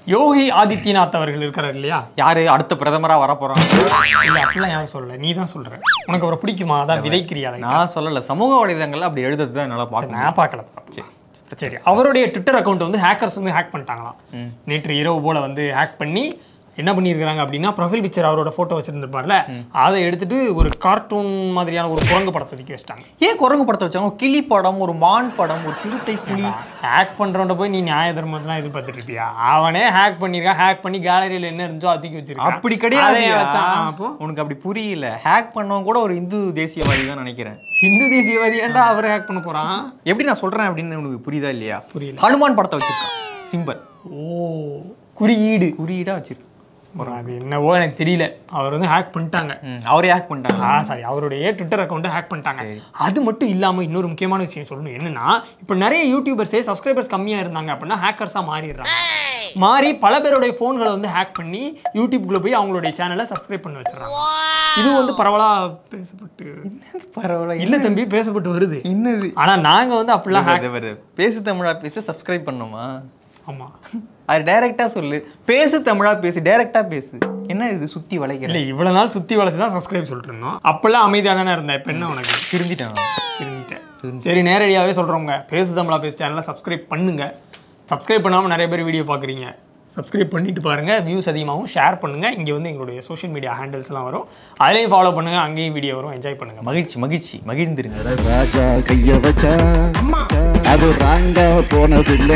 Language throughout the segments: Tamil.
யோகி ஆதித்யநாத் அவர்கள் இருக்கிறார் இல்லையா யாரு அடுத்த பிரதமரா வர போறான் இல்ல அப்படிலாம் யாரும் சொல்லல நீ தான் சொல்ற உனக்கு அவரை பிடிக்குமா அதான் விதைக்கிறியா அதை? நான் சொல்லல சமூக வலைதளங்கள்ல அப்படி எழுதுறது தான் என்னால பார்க்க நான் பார்க்கல சரி அவருடைய ட்விட்டர் அக்கௌண்ட் வந்து ஹேக்கர்ஸ் வந்து ஹேக் பண்ணிட்டாங்களாம் நேற்று இரவு போல வந்து ஹேக் பண்ணி என்ன பண்ணியிருக்காங்க அப்படின்னா ப்ரொஃபைல் பிக்சர் அவரோட ஃபோட்டோ வச்சிருந்திருப்பார்ல அதை எடுத்துட்டு ஒரு கார்ட்டூன் மாதிரியான ஒரு குரங்கு படத்தை தூக்கி வச்சிட்டாங்க ஏன் குரங்கு படத்தை வச்சாங்க கிளி படம் ஒரு மான் படம் ஒரு சிறுத்தை புலி ஹேக் பண்றவன்ட்ட போய் நீ நியாய தர்மத்தெல்லாம் எதிர்பார்த்துட்டு இருப்பியா அவனே ஹேக் பண்ணியிருக்கான் ஹேக் பண்ணி கேலரியில் என்ன இருந்துச்சோ அது தூக்கி வச்சிருக்கான் அப்படி அதை கிடையாது ஏன் வச்சான்? ஆ, அப்போ உனக்கு அப்படி புரியல ஹேக் பண்ணவங்க கூட ஒரு இந்து தேசியவாதி தான் நினைக்கிறேன் இந்து தேசியவாதி ஏன்டா அவர் ஹேக் பண்ண போறான் எப்படி நான் சொல்றேன் அப்படின்னு உனக்கு புரியுதா இல்லையா புரியல. ஹனுமான் படத்தை வச்சிருக்கான் சிம்பல் ஓ குறியீடு குறியீடா வச்சிருக்கான் அது என்னவோ எனக்கு தெரியல அவர் வந்து ஹேக் பண்ணிட்டாங்க ம், அவரே ஹேக் பண்ணிட்டாங்க ஆ சாரி அவருடைய ட்விட்டர் அக்கௌண்ட்டை ஹேக் பண்ணிட்டாங்க அது மட்டும் இல்லாம இன்னொரு முக்கியமான விஷயம் சொல்லணும் என்னன்னா இப்போ நிறைய யூடியூபர்ஸே சப்ஸ்கிரைபர்ஸ் கம்மியா இருந்தாங்க அப்படின்னா ஹேக்கர்ஸா மாறிடுறாங்க மாறி பல பேருடைய ஃபோன்களை வந்து ஹேக் பண்ணி யூடியூப்குள்ள போய் அவங்களுடைய சேனலை சப்ஸ்கிரைப் பண்ணி வச்சிடறாங்க இது வந்து பரவலா பேசப்பட்டு பரவாயில்ல இல்ல தம்பி பேசப்பட்டு வருது என்னது ஆனா நாங்க வந்து அப்படிலாம் hack- வருது, வருது. பேசு தமிழா பேசு சப்ஸ்கிரைப் பண்ணுமா ஆமா அது டைரக்டா சொல்லு பேசு தமிழா பேசு டைரக்டா பேசு என்ன இது சுத்தி வளைக்கிற இல்ல இவ்வளவு நாள் சுத்தி வளைச்சு தான் சப்ஸ்கிரைப் சொல்லிட்டு இருந்தோம் அப்பெல்லாம் அமைதியா தானே இருந்தேன் இப்ப என்ன உனக்கு திருந்திட்டான் திரும்பிட்டேன் சரி நேரடியாகவே சொல்கிறோங்க பேசு தமிழா பேசு சேனலை சப்ஸ்கிரைப் பண்ணுங்க சப்ஸ்கிரைப் பண்ணாமல் நிறைய பேர் வீடியோ பார்க்குறீங்க சப்ஸ்கிரைப் பண்ணிட்டு பாருங்க வியூஸ் அதிகமாகவும் ஷேர் பண்ணுங்க இங்கே வந்து எங்களுடைய சோஷியல் மீடியா ஹேண்டில்ஸ்லாம் வரும் அதிலையும் ஃபாலோ பண்ணுங்க அங்கேயும் வீடியோ வரும் என்ஜாய் பண்ணுங்க மகிழ்ச்சி மகிழ்ச்சி மகிழ்ந்துருங்க ராஜா கைய வச்சா அது ராங்கா போனதில்லை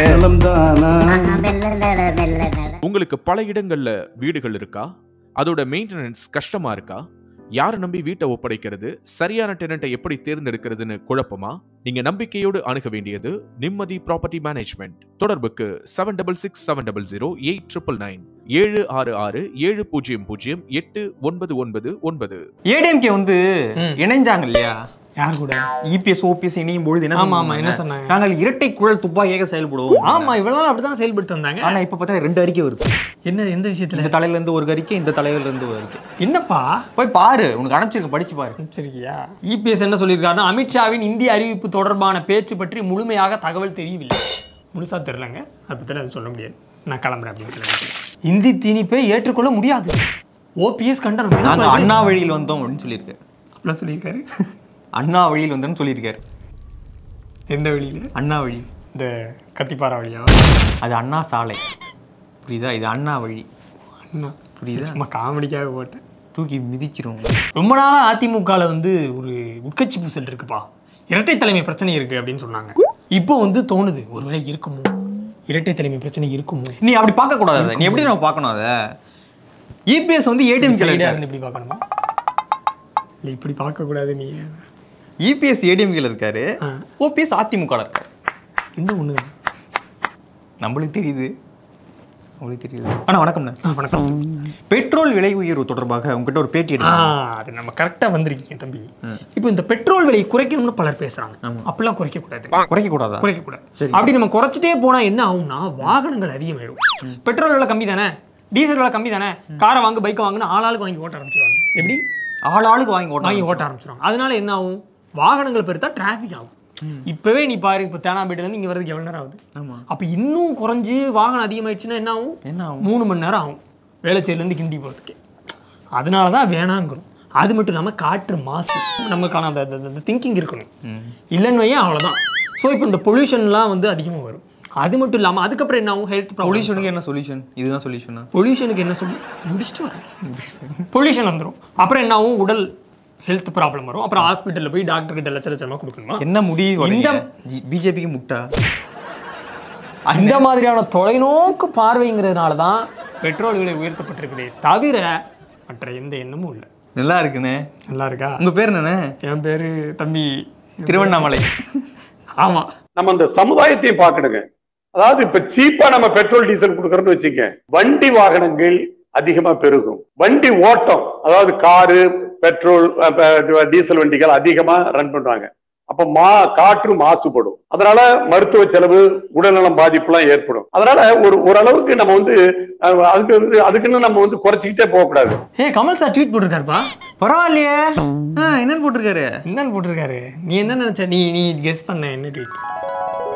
உங்களுக்கு பல இடங்கள்ல வீடுகள் இருக்கா அதோட மெயின்டெனன்ஸ் கஷ்டமா இருக்கா யாரை நம்பி வீட்டை ஒப்படைக்கிறது சரியான டெனண்ட்டை எப்படி தேர்ந்தெடுக்கிறதுன்னு குழப்பமா நீங்க நம்பிக்கையோடு அணுக வேண்டியது நிம்மதி ப்ராப்பர்ட்டி மேனேஜ்மெண்ட் தொடர்புக்கு seven double six seven double zero eight triple nine ஏழு ஆறு ஆறு ஏழு பூஜ்ஜியம் பூஜ்ஜியம் எட்டு ஒன்பது ஒன்பது ஒன்பது ஏடிஎம்கே வந்து ம். இணைஞ்சாங்க இல்லையா யார் கூட இபிஎஸ் ஓபிஎஸ் இணையும் பொழுது என்ன ஆமா, ஆமா, சொன்னாங்க? என்ன சொன்னாங்க? நாங்கள் இரட்டை குழல் துப்பாக்கியாக செயல்படுவோம் ஆமா இவ்வளவு நாள் அப்படித்தானே செயல்பட்டு வந்தாங்க ஆனா இப்ப பார்த்தா ரெண்டு அறிக்கை வருது என்ன எந்த விஷயத்துல இந்த தலையில இருந்து ஒரு அறிக்கை இந்த தலையில இருந்து ஒரு அறிக்கை என்னப்பா போய் பாரு உனக்கு அனுப்பிச்சிருக்க படிச்சு பாரு சரியா இபிஎஸ் என்ன சொல்லியிருக்காருன்னா அமித்ஷாவின் இந்திய அறிவிப்பு தொடர்பான பேச்சு பற்றி முழுமையாக தகவல் தெரியவில்லை முழுசா தெரிலங்க அதை பற்றி அது சொல்ல முடியாது நான் கிளம்புறேன் அப்படின்னு சொல்லி இந்தி திணிப்பை ஏற்றுக்கொள்ள முடியாது ஓபிஎஸ் கண்டனம் நாங்க என்னப்பா இது? அண்ணா வழியில் வந்தோம் அப்படின்னு சொல்லியிருக்காரு அப்படிலாம் சொல்லியிருக்காரு அண்ணா வழியில் வந்தோம்னு சொல்லியிருக்காரு எந்த வழியில அண்ணா வழி இந்த கத்திப்பாரா வழியா அது அண்ணா சாலை புரியுதா இது அண்ணா வழி அண்ணா புரியுதா சும்மா காமெடிக்காக போட்டேன் தூக்கி மிதிச்சிரும் ரொம்ப நாளா அதிமுகவில் வந்து ஒரு உட்கட்சி பூசல் இருக்குப்பா இரட்டை தலைமை பிரச்சனை இருக்கு அப்படின்னு சொன்னாங்க இப்போ வந்து தோணுது ஒருவேளை இருக்குமோ இரட்டை தலைமை பிரச்சனை இருக்குமோ நீ அப்படி பார்க்க கூடாது அதை. நீ எப்படி நம்ம பார்க்கணும் அதை இபிஎஸ் வந்து ஏடிஎம் சைடாக இருந்து இப்படி பார்க்கணுமா இல்லை இப்படி பார்க்கக்கூடாது நீ இபிஎஸ் ஏடிஎம்கேல இருக்காரு ஆ. ஓபிஎஸ் அதிமுக இருக்காரு இன்னும் ஒன்று நம்மளுக்கு தெரியுது உங்களுக்கு தெரியுது அண்ணா வணக்கம்ண்ணா வணக்கம் பெட்ரோல் விலை உயர்வு தொடர்பாக உங்ககிட்ட ஒரு பேட்டி ஆ எடுத்தேன் அது நம்ம கரெக்டாக வந்திருக்கீங்க தம்பி இப்போ இந்த பெட்ரோல் விலையை குறைக்கணும்னு பலர் பேசுறாங்க அப்படிலாம் குறைக்கக்கூடாது குறைக்க கூடாதா குறைக்கக்கூடாது சரி. அப்படி நம்ம குறைச்சிட்டே போனா என்ன ஆகும்னா வாகனங்கள் அதிகமாயிடும் பெட்ரோல் விலை கம்மி தானே டீசல் விலை கம்மி தானே காரை வாங்க பைக்கை வாங்குன்னு ஆளாளுக்கு வாங்கி ஓட்ட ஆரம்பிச்சிடுவாங்க எப்படி ஆள் ஆளுக்கு வாங்கி ஓட்டலாம் வாங்கி ஓட்ட ஆரம்பிச்சிடுவாங்க அதனால என்ன ஆகும் வாகனங்கள் பெருத்தா டிராஃபிக் ஆகும் இப்பவே நீ பாரு இப்போ தேனாம்பேட்டிலேருந்து இங்கே வரதுக்கு எவ்வளோ நேரம் ஆகுது ஆமா அப்போ இன்னும் குறைஞ்சு வாகனம் அதிகமாயிடுச்சுன்னா என்ன ஆகும் என்ன ஆகும் மூணு மணி நேரம் ஆகும் வேளச்சேரிலேருந்து கிண்டி போகிறதுக்கு அதனால தான் வேணாங்கிறோம் அது மட்டும் இல்லாமல் காற்று மாசு நமக்கான அந்த அந்த திங்கிங் இருக்கணும் இல்லைன்னு வையன் அவ்வளோதான் ஸோ இப்போ இந்த பொல்யூஷன்லாம் வந்து அதிகமாக வரும் அது மட்டும் இல்லாமல் அதுக்கப்புறம் என்ன ஆகும் ஹெல்த் ப்ராப்ளம் பொல்யூஷனுக்கு என்ன சொல்யூஷன் இதுதான் சொல்யூஷனா பொல்யூஷனுக்கு என்ன சொல்லி முடிச்சுட்டு வரேன் பொல்யூஷன் வந்துடும் அப்புறம் என்ன ஆகும் உடல் ஹெல்த் ப்ராப்ளம் வரும் அப்புறம் ஹாஸ்பிட்டலில் போய் டாக்டர் கிட்ட லட்ச லட்சமாக கொடுக்கணுமா என்ன முடிவு இந்த- பிஜேபிக்கு முட்டா இந்த மாதிரியான தொலைநோக்கு பார்வைங்கிறதுனால தான் பெட்ரோல் விலை உயர்த்தப்பட்டிருக்குதே தவிர மற்ற எந்த எண்ணமும் இல்லை நல்லா இருக்குண்ணே நல்லா இருக்கா உங்க பேர் என்னண்ணே என் பேரு தம்பி திருவண்ணாமலை ஆமா நம்ம அந்த சமுதாயத்தையும் பார்க்கணுங்க அதாவது இப்ப சீப்பா நம்ம பெட்ரோல் டீசல் கொடுக்கறோம்னு வச்சுக்க வண்டி வாகனங்கள் அதிகமா பெருகும் வண்டி ஓட்டம் அதாவது காரு பெட்ரோல் அஹ், டீசல் வண்டிகள் அதிகமா ரன் பண்ணுவாங்க அப்ப மா காற்று மாசுபடும் அதனால மருத்துவ செலவு உடல்நலம் பாதிப்புலாம் ஏற்படும் அதனால ஒரு ஓரளவுக்கு நம்ம வந்து அஹ், அதுக்கு வந்து அதுக்குன்னு நம்ம வந்து குறைச்சிக்கிட்டே போகக்கூடாது ஏ கமல் சார் ட்வீட் போட்டிருக்காருப்பா பரவாயில்லையே ஆ, என்னன்னு போட்டிருக்காரு என்னன்னு போட்டிருக்காரு நீ என்ன நினைச்ச நீ நீ கெஸ் பண்ண என்ன ட்வீட்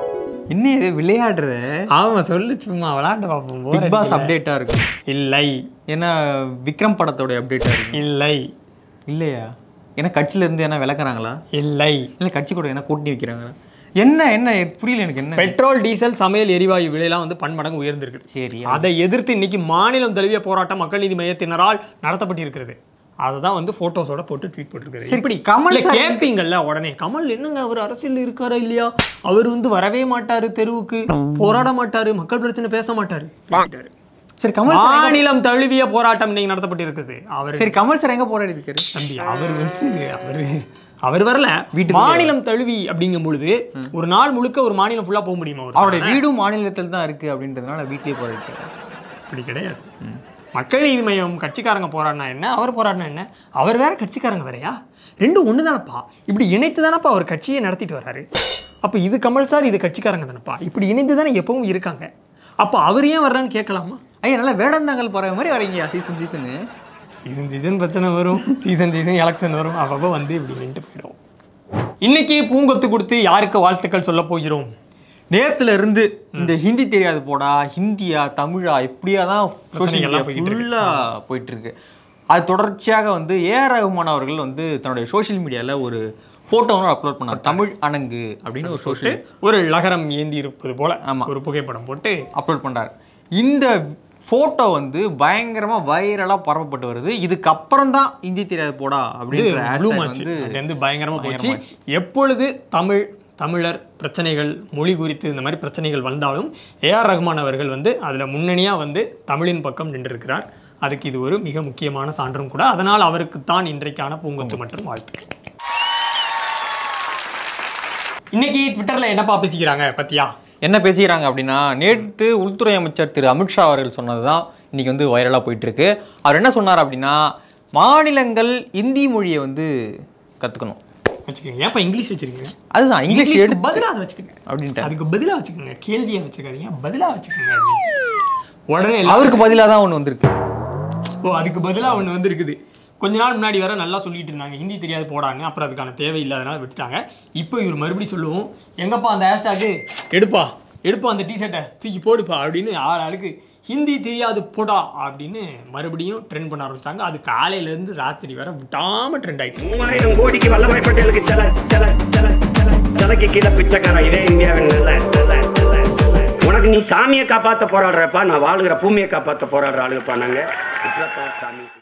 என்ன இது விளையாடுற ஆமா சொல்லு சும்மா விளாண்டு பார்ப்போம் bore பிக் பாஸ் அடிக்கல. அப்டேட்டா இருக்கும் இல்லை ஏன்னா விக்ரம் படத்தோட அப்டேட்டா இருக்கும் இல்லை இல்லையா ஏன்னா கட்சியில இருந்து என்ன விளக்குறாங்களா இல்லை இல்ல கட்சி கூட என்ன கூட்டணி வைக்கிறாங்களா என்ன என்ன இது புரியல எனக்கு என்ன பெட்ரோல் டீசல் சமையல் எரிவாயு விலையெல்லாம் வந்து பன்மடங்கு உயர்ந்திருக்கு சரி அதை எதிர்த்து இன்னைக்கு மாநிலம் தழுவிய போராட்டம் மக்கள் நீதி மையத்தினரால் நடத்தப்பட்டிருக்கிறது அதுதான் வந்து போட்டோஸோட போட்டு ட்வீட் போட்டிருக்காரு சரி, இப்படி கமல் கமல் சார் கேட்பீங்கல்ல உடனே கமல் என்னங்க அவர் அரசியல் இருக்காரா இல்லையா அவர் வந்து வரவே மாட்டாரு தெருவுக்கு போராட மாட்டாரு மக்கள் பிரச்சனை பேச மாட்டாரு கேட்டாரு. சரி கமல் சார் எங்க- மாநிலம் தழுவிய போராட்டம் இன்னைக்கு நடத்தப்பட்டிருக்குது அவர் சரி கமல் சார் எங்க போராடி இருக்காரு தம்பி அவர் வந்து அவர் அவர் வரல மாநிலம் தழுவி அப்படிங்கும் பொழுது ஒரு நாள் முழுக்க ஒரு மாநிலம் ஃபுல்லா போக முடியுமா அவரால? அவருடைய வீடும் மாநிலத்தில் தான் இருக்கு அப்படின்றதுனால வீட்லயே போராடிட்டாரு அப்படி கிடையாது மக்கள் நீதி மையம் கட்சிக்காரங்க போராடினா என்ன அவர் போராடினா என்ன அவர் வேற கட்சிக்காரங்க வேறயா ரெண்டும் ஒன்று தானப்பா இப்படி இணைத்து தானப்பா அவர் கட்சியை நடத்திட்டு வர்றாரு அப்போ இது கமல் சார் இது கட்சிக்காரங்க தானப்பா இப்படி இணைந்து தானே எப்பவும் இருக்காங்க அப்போ அவர் ஏன் வர்றான்னு கேட்கலாமா ஐயா நல்லா வேடந்தாங்கல் போற மாதிரி வரீங்க சீசன் சீசனு சீசன் சீசன் பிரச்சனை வரும் சீசன் சீசன் எலெக்ஷன் வரும் அப்பப்போ வந்து இப்படி நின்று போயிடும் இன்னைக்கு பூங்கொத்து கொடுத்து யாருக்கு வாழ்த்துக்கள் சொல்ல போகிறோம் நேத்துல இருந்து இந்த ஹிந்தி தெரியாது போடா ஹிந்தியா தமிழா இப்படியா தான் பிரச்சனைகள்லாம் போய்கிட்டு இருக்கு. ஃபுல்லா போயிட்டு இருக்கு அது தொடர்ச்சியாக வந்து ஏஆர் ரகுமான் அவர்கள் வந்து தன்னுடைய சோஷியல் மீடியால ஒரு போட்டோ ஒன்று அப்லோட் பண்ணார் தமிழ் அணங்கு அப்படின்னு ஒரு சோஷியல் ஒரு லகரம் ஏந்தி இருப்பது போல ஆமா. ஒரு புகைப்படம் போட்டு அப்லோட் பண்றாரு இந்த போட்டோ வந்து பயங்கரமா வைரலா பரப்பப்பட்டு வருது இதுக்கப்புறம் தான் ஹிந்தி தெரியாது போடா இது அப்படின்ற ப்ளூம் hashtag ஆச்சு வந்து அதுலேருந்து பயங்கரமா போச்சு பயங்கரமாச்சு. எப்பொழுது தமிழ் தமிழர் பிரச்சனைகள் மொழி குறித்து இந்த மாதிரி பிரச்சனைகள் வந்தாலும் ஏஆர் ரஹ்மான் அவர்கள் வந்து அதுல முன்னணியா வந்து தமிழின் பக்கம் நின்றிருக்கிறார் அதுக்கு இது ஒரு மிக முக்கியமான சான்றும் கூட அதனால் அவருக்கு தான் இன்றைக்கான பூங்கொத்து மற்றும் வாழ்த்து இன்னைக்கு ட்விட்டர்ல என்னப்பா பேசிக்கிறாங்க பத்தியா என்ன பேசிக்கிறாங்க அப்படின்னா நேற்று உள்துறை அமைச்சர் திரு அமித்ஷா அவர்கள் சொன்னதுதான் இன்னைக்கு வந்து வைரலாக போயிட்டு இருக்கு அவர் என்ன சொன்னார் அப்படின்னா மாநிலங்கள் இந்தி மொழியை வந்து கத்துக்கணும் வச்சுக்கோங்க ஏன்ப்பா இங்கிலீஷ் வச்சிருக்கீங்க அதுதான் இங்கிலீஷ் இங்கிலீஷ்க்கு எடுத்து பதிலா அதை வச்சுக்கோங்க அப்படின்ட்டு அதுக்கு பதிலா வச்சுக்கோங்க கேள்வியா வச்சுக்காதீங்க பதிலா வச்சுக்கோங்க அப்படின்னு. உடனே எல்லாரும் அவருக்கு பதிலாக தான் ஒன்று வந்திருக்கு ஓ அதுக்கு பதிலாக ஒன்று வந்து இருக்குது கொஞ்ச நாள் முன்னாடி வர நல்லா சொல்லிட்டு இருந்தாங்க ஹிந்தி தெரியாது போடாங்க அப்புறம் அதுக்கான தேவை இல்லாதனால விட்டுட்டாங்க இப்போ இவர் மறுபடியும் சொல்லுவோம் எங்கப்பா அந்த ஹேஷ்டாக்கு எடுப்பா எடுப்பா அந்த டிஷர்ட்டை தூக்கி போடுப்பா அப்படின்னு ஆள் ஆளுக்கு ஹிந்தி தெரியாது போடா அப்படின்னு மறுபடியும் ட்ரெண்ட் பண்ண ஆரம்பிச்சிட்டாங்க அது காலையிலேருந்து ராத்திரி வரை விட்டாம ட்ரெண்ட் ஆயிட்டு மூவாயிரம் கோடிக்கு வல்லபாய் பட்டேலுக்கு சில சில சில சில சிலைக்கு கீழே பிச்சைக்காரன் இதே இந்தியாவின் நல்ல நல்ல நல்ல நல்ல. உனக்கு நீ சாமியை காப்பாத்த போராடுறப்பா நான் வாழுகிற பூமியை காப்பாத்த போராடுற ஆளுங்கப்பா நாங்க விட்றப்பா சாமி